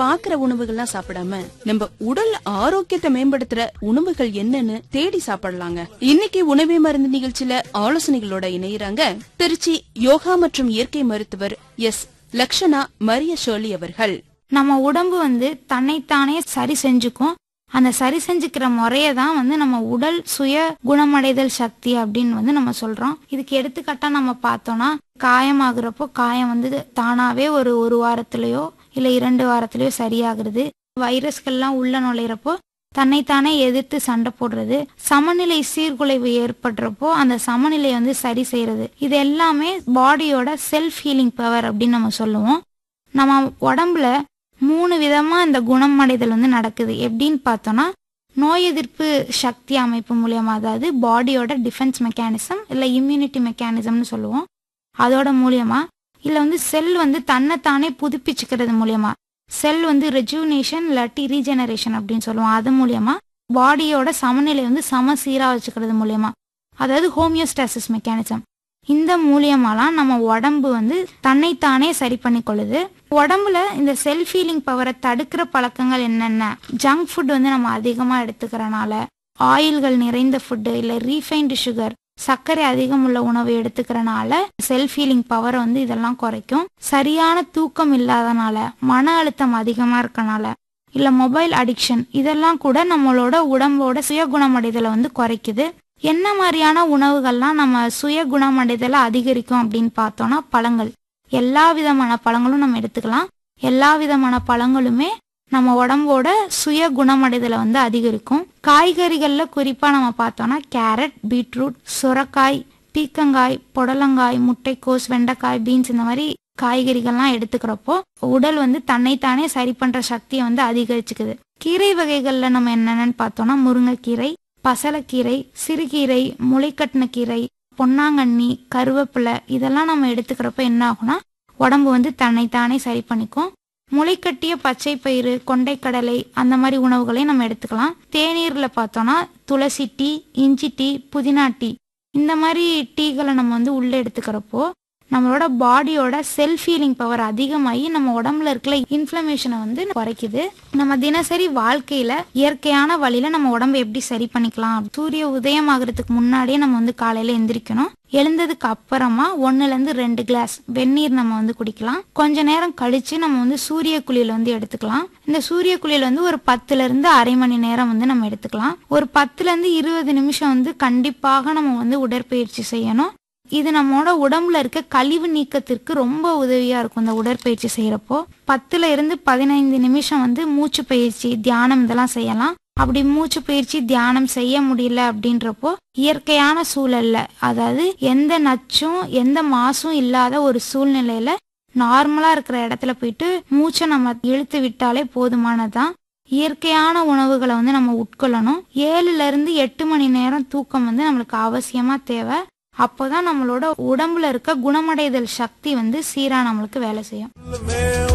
பாக்குற உணவுகள்லாம் சாப்பிடாம நம்ம உடல் ஆரோக்கியத்தை மேம்படுத்துற உணவுகள் என்னன்னு தேடி சாப்பிடலாங்க இன்னைக்கு உணவே மருந்து நிகழ்ச்சியில ஆலோசனைகளோட இணையறாங்க திருச்சி யோகா மற்றும் இயற்கை மருத்துவர் எஸ் லக்ஷனா மரிய ஷோலி அவர்கள் நம்ம உடம்பு வந்து தன்னைத்தானே சரி செஞ்சுக்கும் அந்த சரி செஞ்சுக்கிற முறைய தான் வந்து நம்ம உடல் சுய குணமடைதல் சக்தி அப்படின்னு வந்து நம்ம சொல்றோம் இதுக்கு எடுத்துக்காட்டா நம்ம பார்த்தோம்னா காயமாகுறப்போ காயம் வந்து தானாவே ஒரு ஒரு வாரத்திலயோ இல்ல இரண்டு வாரத்திலயோ சரியாகிறது வைரஸ்கள்லாம் உள்ள நுழையிறப்போ தன்னைத்தானே எதிர்த்து சண்டை போடுறது சமநிலை சீர்குலைவு ஏற்படுறப்போ அந்த சமநிலை வந்து சரி செய்யறது இது எல்லாமே பாடியோட செல்ஃப் ஹீலிங் பவர் அப்படின்னு நம்ம சொல்லுவோம் நம்ம உடம்புல மூணு விதமா இந்த குணமடைதல் வந்து நடக்குது எப்படின்னு பார்த்தோம்னா நோய் எதிர்ப்பு சக்தி அமைப்பு மூலியமா அதாவது பாடியோட டிஃபென்ஸ் மெக்கானிசம் இல்லை இம்யூனிட்டி மெக்கானிசம்னு சொல்லுவோம் அதோட மூலியமா இல்லை வந்து செல் வந்து தன்னைத்தானே புதுப்பிச்சுக்கிறது மூலியமா செல் வந்து ரெஜுனேஷன் இல்லாட்டி ரீஜெனரேஷன் அப்படின்னு சொல்லுவோம் அது மூலியமா பாடியோட சமநிலை வந்து சமசீரா வச்சுக்கிறது மூலியமா அதாவது ஹோமியோஸ்டாசிஸ் மெக்கானிசம் இந்த மூலியமாலாம் நம்ம உடம்பு வந்து தன்னைத்தானே சரி பண்ணிக்கொள்ளுது உடம்புல இந்த செல்ஃப் ஹீலிங் பவரை தடுக்கிற பழக்கங்கள் என்னென்ன ஜங்க் ஃபுட் வந்து நம்ம அதிகமாக எடுத்துக்கிறனால ஆயில்கள் நிறைந்த ஃபுட்டு இல்லை ரீஃபைன்டு சுகர் சர்க்கரை அதிகம் உள்ள உணவு எடுத்துக்கிறனால செல்ஃப் ஹீலிங் பவரை வந்து இதெல்லாம் குறைக்கும் சரியான தூக்கம் இல்லாதனால மன அழுத்தம் அதிகமாக இருக்கனால இல்லை மொபைல் அடிக்ஷன் இதெல்லாம் கூட நம்மளோட உடம்போட சுய குணமடைதலை வந்து குறைக்குது என்ன மாதிரியான உணவுகள்லாம் நம்ம சுய குணமடைதலை அதிகரிக்கும் அப்படின்னு பார்த்தோம்னா பழங்கள் எல்லா விதமான பழங்களும் நம்ம எடுத்துக்கலாம் எல்லா விதமான பழங்களுமே நம்ம உடம்போட சுய குணமடைதலை வந்து அதிகரிக்கும் காய்கறிகள்ல குறிப்பா நம்ம பார்த்தோம்னா கேரட் பீட்ரூட் சுரக்காய் பீக்கங்காய் புடலங்காய் முட்டைக்கோஸ் வெண்டைக்காய் பீன்ஸ் இந்த மாதிரி காய்கறிகள்லாம் எடுத்துக்கிறப்போ உடல் வந்து தன்னைத்தானே சரி பண்ற சக்தியை வந்து அதிகரிச்சுக்குது கீரை வகைகள்ல நம்ம என்னென்னு பார்த்தோம்னா முருங்கைக்கீரை பசலைக்கீரை சிறுகீரை முளைக்கட்டின கீரை பொன்னாங்கண்ணி கருவேப்பிலை இதெல்லாம் நம்ம எடுத்துக்கிறப்ப என்ன ஆகும்னா உடம்பு வந்து தன்னைத்தானே சரி பண்ணிக்கும் முளைக்கட்டிய பச்சை பயிறு கொண்டைக்கடலை அந்த மாதிரி உணவுகளையும் நம்ம எடுத்துக்கலாம் தேநீர்ல பார்த்தோம்னா துளசி டீ இஞ்சி டீ புதினா டீ இந்த மாதிரி டீகளை நம்ம வந்து உள்ள எடுத்துக்கிறப்போ நம்மளோட பாடியோட செல்ஃப் ஹீலிங் பவர் அதிகமாகி நம்ம உடம்புல இருக்கிற இன்ஃப்ளமேஷனை வந்து குறைக்குது நம்ம தினசரி வாழ்க்கையில இயற்கையான வழியில நம்ம உடம்பை எப்படி சரி பண்ணிக்கலாம் சூரிய உதயம் ஆகுறதுக்கு முன்னாடியே நம்ம வந்து காலையில எந்திரிக்கணும் எழுந்ததுக்கு அப்புறமா ஒன்னுல இருந்து ரெண்டு கிளாஸ் வெந்நீர் நம்ம வந்து குடிக்கலாம் கொஞ்ச நேரம் கழிச்சு நம்ம வந்து சூரிய குளியல் வந்து எடுத்துக்கலாம் இந்த சூரிய குளியல் வந்து ஒரு பத்துல இருந்து அரை மணி நேரம் வந்து நம்ம எடுத்துக்கலாம் ஒரு பத்துல இருந்து இருபது நிமிஷம் வந்து கண்டிப்பாக நம்ம வந்து உடற்பயிற்சி செய்யணும் இது நம்மளோட உடம்புல இருக்க கழிவு நீக்கத்திற்கு ரொம்ப உதவியா இருக்கும் இந்த உடற்பயிற்சி செய்யறப்போ பத்துல இருந்து பதினைந்து நிமிஷம் வந்து மூச்சு பயிற்சி தியானம் இதெல்லாம் செய்யலாம் அப்படி மூச்சு பயிற்சி தியானம் செய்ய முடியல அப்படின்றப்போ இயற்கையான சூழல்ல அதாவது எந்த நச்சும் எந்த மாசும் இல்லாத ஒரு சூழ்நிலையில நார்மலா இருக்கிற இடத்துல போயிட்டு மூச்சை நம்ம இழுத்து விட்டாலே போதுமானதான் இயற்கையான உணவுகளை வந்து நம்ம உட்கொள்ளணும் ஏழுல இருந்து எட்டு மணி நேரம் தூக்கம் வந்து நம்மளுக்கு அவசியமா தேவை அப்போதான் நம்மளோட உடம்புல இருக்க குணமடைதல் சக்தி வந்து சீரா நம்மளுக்கு வேலை செய்யும் மேல